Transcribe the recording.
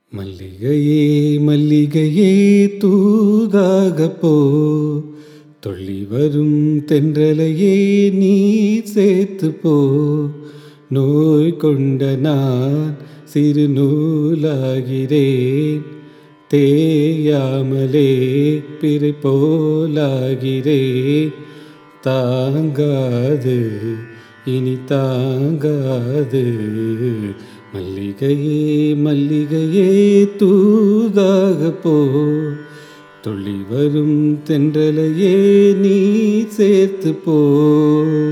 மல்லிகையே மல்லிகையே தூதாக போ தொள்ளி வரும் தென்றலையே நீ சேர்த்து போ நோய் கொண்ட நான் சிறு நூலாகிறேன் தேயாமலே பிறை போலாகிறேன் தாங்காது இனி தாங்காது மல்லிகையே மல்லிகையே தூதாக போ துள்ளி வரும் தென்றலையே நீ சேர்த்து போ